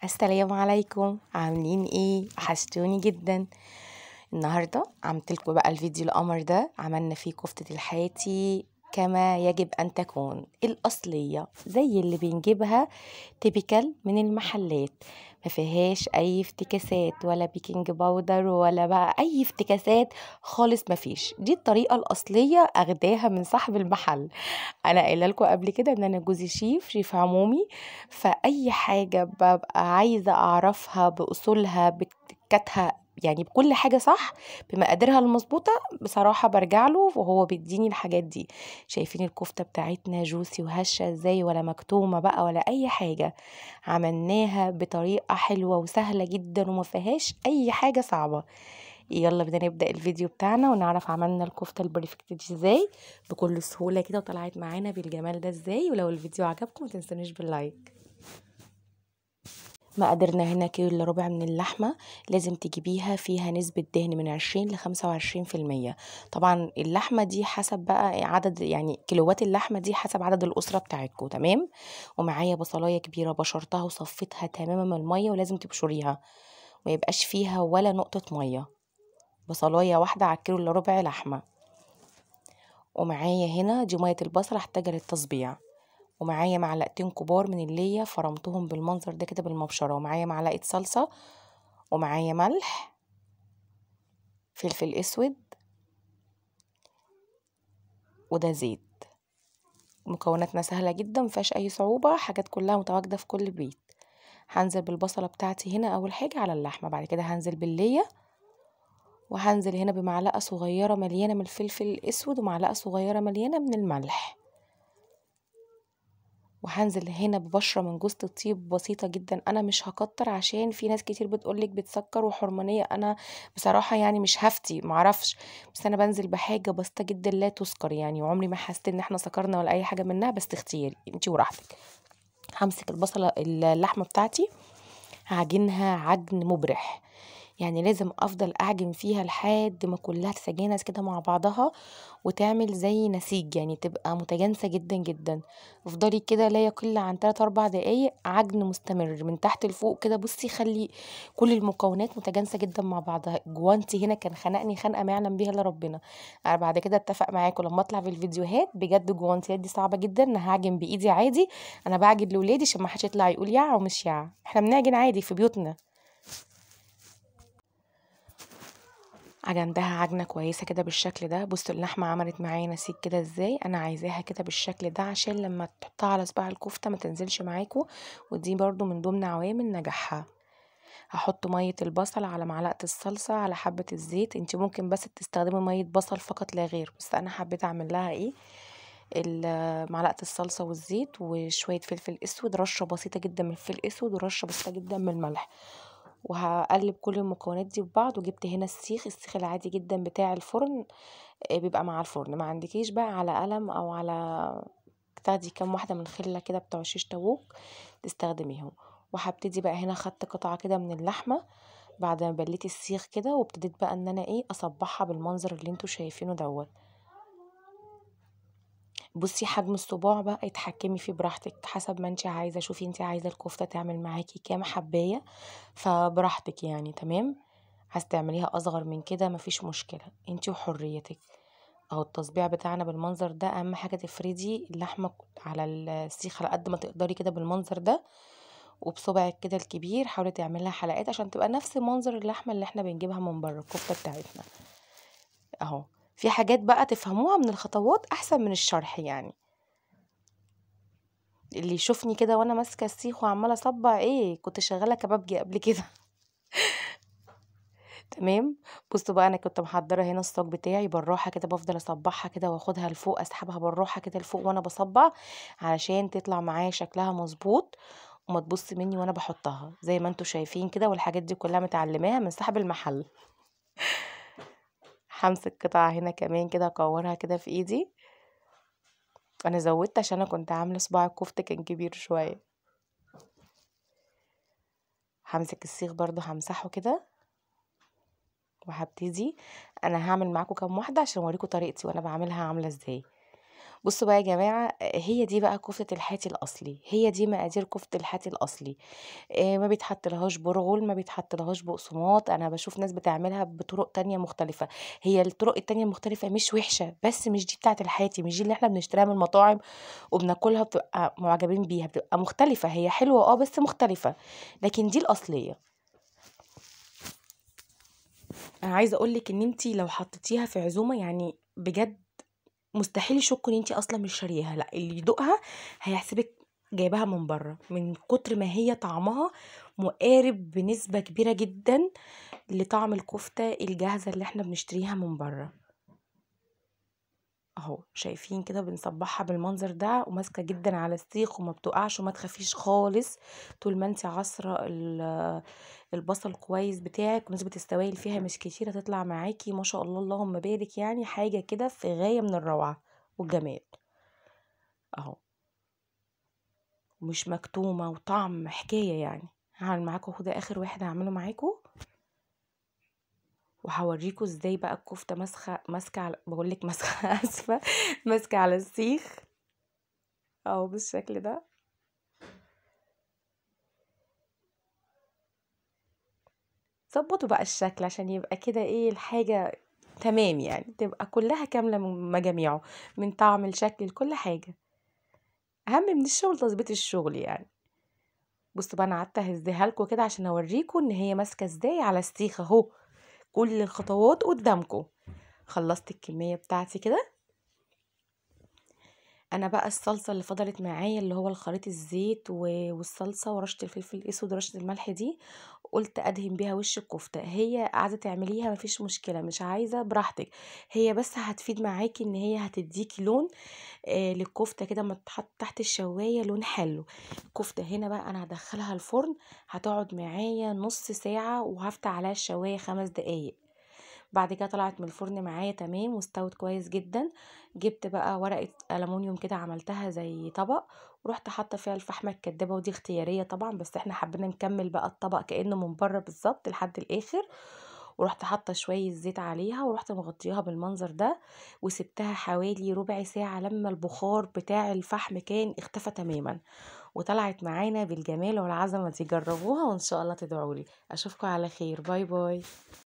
السلام عليكم عاملين ايه وحشتوني جدا النهارده عملت لكم بقى الفيديو القمر ده عملنا فيه كفتة الحياتي كما يجب ان تكون الاصليه زي اللي بنجيبها تيبيكال من المحلات ما فيهاش اي افتكاسات ولا بيكنج باودر ولا بقى اي افتكاسات خالص ما فيش دي الطريقه الاصليه اخداها من صاحب المحل انا قايله لكم قبل كده ان انا جوزي شيف شيف عمومي فاي حاجه ببقى عايزه اعرفها باصولها بتكاتها يعني بكل حاجه صح بمقاديرها المظبوطه بصراحه برجع له وهو بيديني الحاجات دي شايفين الكفته بتاعتنا جوسي وهشه ازاي ولا مكتومه بقى ولا اي حاجه عملناها بطريقه حلوه وسهله جدا وما فيهاش اي حاجه صعبه يلا بدنا نبدا الفيديو بتاعنا ونعرف عملنا الكفته البرفكت دي ازاي بكل سهوله كده وطلعت معانا بالجمال ده ازاي ولو الفيديو عجبكم متنسونيش باللايك مقاديرنا هنا كيلو الا ربع من اللحمه لازم تجيبيها فيها نسبه دهن من 20 ل 25% طبعا اللحمه دي حسب بقى عدد يعني كيلوات اللحمه دي حسب عدد الاسره بتاعتكم تمام ومعايا بصلايه كبيره بشرتها وصفيتها تماما من الميه ولازم تبشريها ما يبقاش فيها ولا نقطه ميه بصلايه واحده على الكيلو الا ربع لحمه ومعايا هنا دي ميه البصل هحتاجها للتصبيع ومعايا معلقتين كبار من اللية فرمتهم بالمنظر ده كده بالمبشرة ومعايا معلقة صلصة ومعايا ملح فلفل اسود وده زيت مكوناتنا سهلة جدا مفيهاش اي صعوبة حاجات كلها متواجدة في كل بيت هنزل بالبصلة بتاعتي هنا اول حاجة على اللحمة بعد كده هنزل باللية وهنزل هنا بمعلقة صغيرة مليانة من الفلفل الاسود ومعلقة صغيرة مليانة من الملح وهنزل هنا ببشرة من جوزة الطيب بسيطة جدا انا مش هكتر عشان في ناس كتير بتقولك بتسكر وحرمانية انا بصراحة يعني مش هفتي معرفش بس انا بنزل بحاجة بسيطة جدا لا تسكر يعني وعمري ما حسيت ان احنا سكرنا ولا اي حاجة منها بس تختيري انتي وراحتك همسك البصلة اللحمة بتاعتي هعجنها عجن مبرح يعني لازم افضل اعجن فيها لحد ما كلها تتجانس كده مع بعضها وتعمل زي نسيج يعني تبقى متجانسه جدا جدا افضلي كده لا يقل عن 3 4 دقايق عجن مستمر من تحت لفوق كده بصي خلي كل المكونات متجانسه جدا مع بعضها جوانتي هنا كان خنقني خنقه ما يعلم بيها الا ربنا انا بعد كده اتفق معاكم لما اطلع في الفيديوهات بجد جوانتيات دي صعبه جدا انا هعجن بايدي عادي انا بعجن لاولادي عشان ما حدش يطلع يقول يع ومش يع احنا بنعجن عادي في بيوتنا عجنتها عجنة كويسة كده بالشكل ده بصوا اللحمة عملت معايا نسيج كده ازاي انا عايزاها كده بالشكل ده عشان لما تحطها على صباع الكفتة ما تنزلش معاكم ودي برضو من ضمن عوامل نجاحها هحط مية البصل على معلقة الصلصة على حبة الزيت انت ممكن بس تستخدمي مية بصل فقط لا غير بس انا حبيت اعمل لها ايه معلقة الصلصة والزيت وشوية فلفل اسود رشة بسيطة جدا من الفلفل الاسود ورشة بسيطة جدا من الملح وهقلب كل المكونات دي ببعض وجبت هنا السيخ السيخ العادي جدا بتاع الفرن بيبقى مع الفرن ما عندكيش بقى على قلم او على تاخدي كام واحده من خله كده بتوع شيش تاووك تستخدميهم وهبتدي بقى هنا خدت قطعه كده من اللحمه بعد ما بليت السيخ كده وابتديت بقى ان انا ايه اصبعها بالمنظر اللي انتوا شايفينه دوت بصي حجم الصباع بقى اتحكمي فيه براحتك حسب ما انت عايزه شوفي انت عايزه الكفته تعمل معاكي كام حبايه فبراحتك يعني تمام عايزه تعمليها اصغر من كده مفيش مشكله انت وحريتك اهو التصبيع بتاعنا بالمنظر ده اهم حاجه تفردي اللحمه على السيخ على قد ما تقدري كده بالمنظر ده وبصبعك كده الكبير حاولي تعملها حلقات عشان تبقى نفس منظر اللحمه اللي احنا بنجيبها من بره الكفته بتاعتنا اهو في حاجات بقى تفهموها من الخطوات احسن من الشرح يعني اللي يشوفني كده وانا ماسكه السيخ وعماله اصبع ايه كنت شغاله كبابجي قبل كده تمام بصوا بقى انا كنت محضره هنا الصاج بتاعي بالراحه كده بفضل اصبعها كده واخدها لفوق اسحبها بالراحه كده لفوق وانا بصبع علشان تطلع معايا شكلها مظبوط وما تبص مني وانا بحطها زي ما انتوا شايفين كده والحاجات دي كلها متعلماها من صاحب المحل همسك قطعة هنا كمان كده اكورها كده في ايدي انا زودت عشان انا كنت عامله صباع الكفته كان كبير شويه همسك السيخ برضو همسحه كده وهبتدي انا هعمل معاكم كام واحده عشان اوريكم طريقتي وانا بعملها عامله ازاي بصوا بقى يا جماعة هي دي بقى كفتة الحاتي الأصلي هي دي مقادير كفتة الحاتي الأصلي آه، ما بيتحط لهاش برغل ما بيتحط لهاش بقسماط أنا بشوف ناس بتعملها بطرق تانية مختلفة هي الطرق التانية المختلفة مش وحشة بس مش دي بتاعة الحاتي مش دي اللي احنا بنشتريها من المطاعم وبناكلها بتبقى معجبين بيها بتبقى مختلفة هي حلوة اه بس مختلفة لكن دي الأصلية انا عايزه اقول لك ان انت لو حطيتيها في عزومه يعني بجد مستحيل يشكوا ان انت اصلا مش شارياها لا اللي يدوقها هيحسبك جايباها من بره من كتر ما هي طعمها مقارب بنسبه كبيره جدا لطعم الكفته الجاهزه اللي احنا بنشتريها من بره اهو شايفين كده بنصبحها بالمنظر ده وماسكه جدا على السيخ وما بتقعش وما تخافيش خالص طول ما انت عصره ال- البصل كويس بتاعك ونسبه السوائل فيها مش كتير هتطلع معاكي ما شاء الله اللهم بارك يعني حاجه كده في غايه من الروعه والجمال اهو مش مكتومه وطعم حكايه يعني هعمل معاكم خد اخر واحد هعمله معاكم وهوريكم ازاي بقى الكفته ماسكه ماسكه على بقول لك ماسكه اسفه ماسكه على السيخ اهو بالشكل ده ظبطوا بقى الشكل عشان يبقى كده ايه الحاجه تمام يعني تبقى كلها كامله من مجاميعه من طعم الشكل لكل حاجه اهم من الشغل تظبيط الشغل يعني بصوا بقى انا قعدت اهزها لكم كده عشان اوريكم ان هي ماسكه ازاي على السيخ اهو كل الخطوات قدامكم خلصت الكميه بتاعتي كده انا بقى الصلصه اللي فضلت معايا اللي هو الخليط الزيت و- والصلصه ورشه الفلفل الاسود ورشه الملح دي قلت ادهن بيها وش الكفته هي عايزه تعمليها مفيش مشكله مش عايزه براحتك هي بس هتفيد معاكي ان هي هتديكي لون آه للكفته كده ما تتحط تحت الشوايه لون حلو الكفته هنا بقى انا هدخلها الفرن هتقعد معايا نص ساعه وهفتح عليها الشوايه خمس دقايق بعد كده طلعت من الفرن معايا تمام واستوت كويس جدا جبت بقى ورقة ألمونيوم كده عملتها زي طبق ورحت حاطه فيها الفحمة الكدابة ودي اختيارية طبعا بس احنا حبينا نكمل بقى الطبق كأنه من بره بالظبط لحد الآخر ورحت حاطه شوية زيت عليها ورحت مغطياها بالمنظر ده وسبتها حوالي ربع ساعة لما البخار بتاع الفحم كان اختفى تماما وطلعت معانا بالجمال والعظمة دي جربوها وان شاء الله تدعولي اشوفكم على خير باي باي